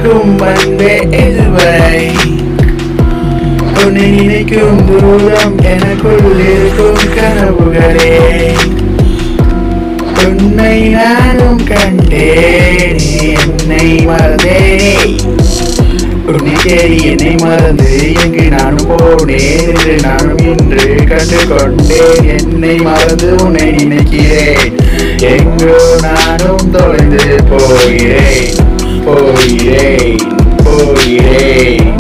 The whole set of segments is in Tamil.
இருக்கும் அன்பே இதுவரை உன்னை நினைக்கும் தூரம் எனக்குள் இருக்கும் கனவுகளே உன்னை நானும் கண்டேன் என்னை மறந்தேனே உன்னை தேடி என்னை மறந்து எங்கு நானும் போனேன் என்று நானும் இன்று கண்டு கொண்டேன் என்னை மறந்து உன்னை நினைக்கிறேன் எங்கோ நானும் தொலைந்து போகிறேன் போகிறேன் போகிறேன்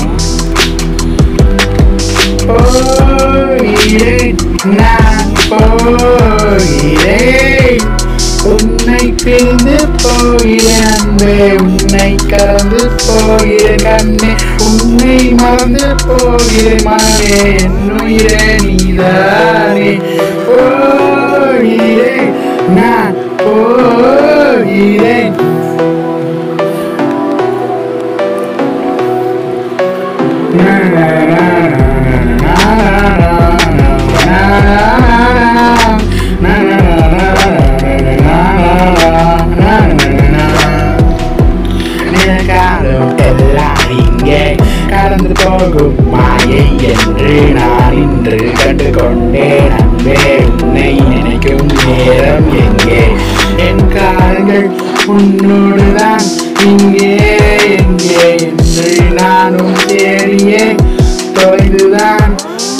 போகிறேன் நான் போகிறேன் உன்னை பிரிந்து போகிறேன் அன்பே உன்னை கலந்து போகிறேன் கண்ணே உன்னை மறந்து போகிறேன் மனே என்னுயிரே நீதானே போகிறேன் நான் போகிறேன் காலம் எல்லாம் இங்கே கடந்து போகும் மாயை என்று நான் இன்று கண்டு கொண்டேன் அன்பே உன்னை நினைக்கும் நேரம் எங்கே என் காலங்கள் உன்னோடுதான் இங்கே எங்கே என்று நானும் தேடியே தொலைந்துதான்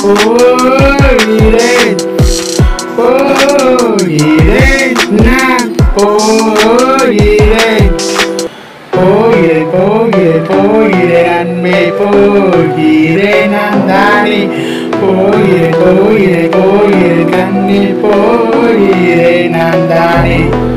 போகிறேன் போகிறேன் நான் போகிறேன் போகிறேன் போகிறேன் போகிறேன் அன்பே போகிறேன் நான் தானே போகிறேன் போகிறேன் போகிறேன் கண்ணே போகிறேன் நான் தானே